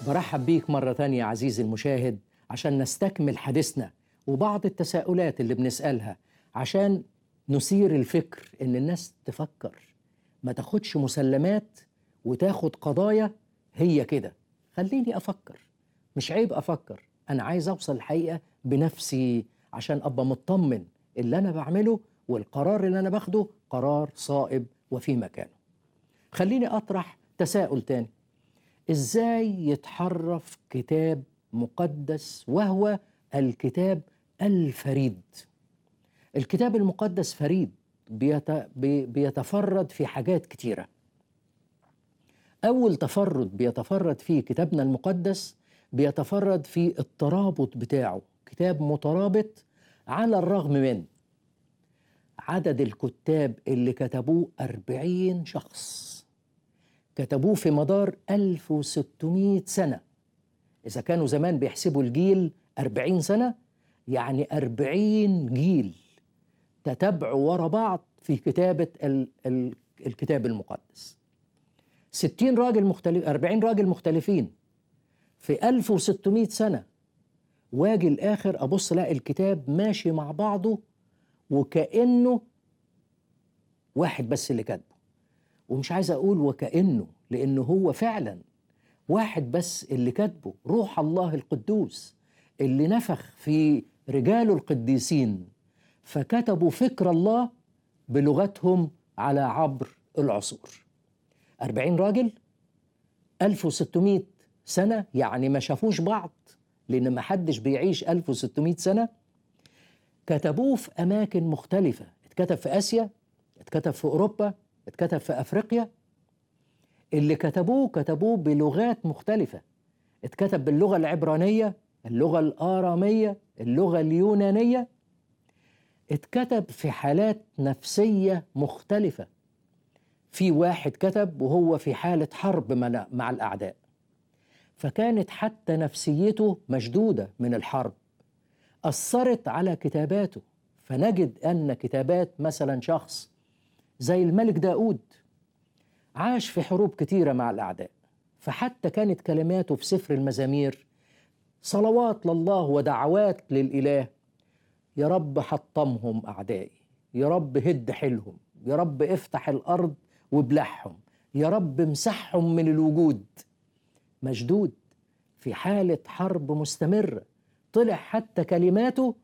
برحب بيك مرة تانية عزيزي المشاهد عشان نستكمل حديثنا وبعض التساؤلات اللي بنسألها عشان نثير الفكر إن الناس تفكر ما تاخدش مسلمات وتاخد قضايا هي كده خليني أفكر مش عيب أفكر أنا عايز أوصل الحقيقة بنفسي عشان أبقى مطمن اللي أنا بعمله والقرار اللي أنا باخده قرار صائب وفي مكانه خليني أطرح تساؤل تاني ازاي يتحرف كتاب مقدس وهو الكتاب الفريد الكتاب المقدس فريد بيت... بي- بيتفرد في حاجات كتيرة أول تفرد بيتفرد فيه كتابنا المقدس بيتفرد في الترابط بتاعه كتاب مترابط على الرغم من عدد الكتاب اللي كتبوه أربعين شخص كتبوه في مدار 1600 سنة إذا كانوا زمان بيحسبوا الجيل 40 سنة يعني 40 جيل تتابعوا ورا بعض في كتابة ال ال الكتاب المقدس 60 راجل مختلف 40 راجل مختلفين في 1600 سنة واجي الآخر أبص لا الكتاب ماشي مع بعضه وكأنه واحد بس اللي كاتبه ومش عايز اقول وكانه لانه هو فعلا واحد بس اللي كاتبه روح الله القدوس اللي نفخ في رجاله القديسين فكتبوا فكر الله بلغتهم على عبر العصور أربعين راجل 1600 سنة يعني ما شافوش بعض لأن ما حدش بيعيش 1600 سنة كتبوه في أماكن مختلفة اتكتب في آسيا اتكتب في أوروبا اتكتب في افريقيا اللي كتبوه كتبوه بلغات مختلفه اتكتب باللغه العبرانيه اللغه الاراميه اللغه اليونانيه اتكتب في حالات نفسيه مختلفه في واحد كتب وهو في حاله حرب مع مع الاعداء فكانت حتى نفسيته مشدوده من الحرب اثرت على كتاباته فنجد ان كتابات مثلا شخص زي الملك داود عاش في حروب كتيرة مع الأعداء فحتى كانت كلماته في سفر المزامير صلوات لله ودعوات للإله يا رب حطمهم أعدائي يا رب هد حيلهم يا رب افتح الأرض وابلعهم يا رب امسحهم من الوجود مشدود في حالة حرب مستمرة طلع حتى كلماته